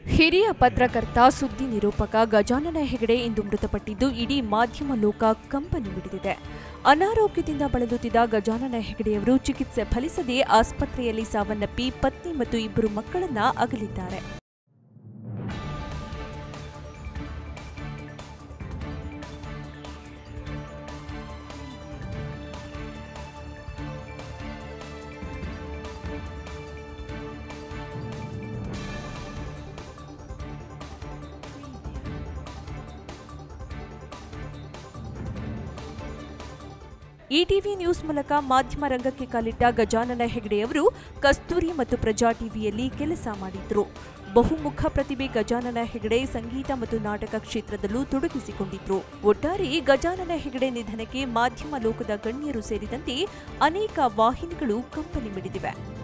ಹಿರಿಯ ಪತ್ರಕರ್ತ ಸುದ್ದಿ ನಿರೂಪಕ ಗಜಾನನ ಹೆಗಡೆ ಇಂದು ಮೃತಪಟ್ಟಿದ್ದು ಇಡೀ ಮಾಧ್ಯಮ ಲೋಕ ಕಂಪನಿ ಮಿಡಿದಿದೆ ಅನಾರೋಗ್ಯದಿಂದ ಬಳಲುತ್ತಿದ್ದ ಗಜಾನನ ಹೆಗಡೆಯವರು ಚಿಕಿತ್ಸೆ ಫಲಿಸದೆ ಆಸ್ಪತ್ರೆಯಲ್ಲಿ ಸಾವನ್ನಪ್ಪಿ ಪತ್ನಿ ಮತ್ತು ಇಬ್ಬರು ಮಕ್ಕಳನ್ನ ಅಗಲಿದ್ದಾರೆ ಇಟಿವಿ ನ್ಯೂಸ್ ಮೂಲಕ ಮಾಧ್ಯಮ ರಂಗಕ್ಕೆ ಕಾಲಿಟ್ಟ ಗಜಾನನ ಹೆಗಡೆಯವರು ಕಸ್ತೂರಿ ಮತ್ತು ಪ್ರಜಾ ಟಿವಿಯಲ್ಲಿ ಕೆಲಸ ಮಾಡಿದ್ರು ಬಹುಮುಖ ಪ್ರತಿಭೆ ಗಜಾನನ ಹೆಗಡೆ ಸಂಗೀತ ಮತ್ತು ನಾಟಕ ಕ್ಷೇತ್ರದಲ್ಲೂ ತೊಡಗಿಸಿಕೊಂಡಿದ್ರು ಒಟ್ಟಾರೆ ಗಜಾನನ ಹೆಗಡೆ ನಿಧನಕ್ಕೆ ಮಾಧ್ಯಮ ಲೋಕದ ಗಣ್ಯರು ಸೇರಿದಂತೆ ಅನೇಕ ವಾಹಿನಿಗಳು ಕಂಪನಿ ಮಿಡಿದಿವೆ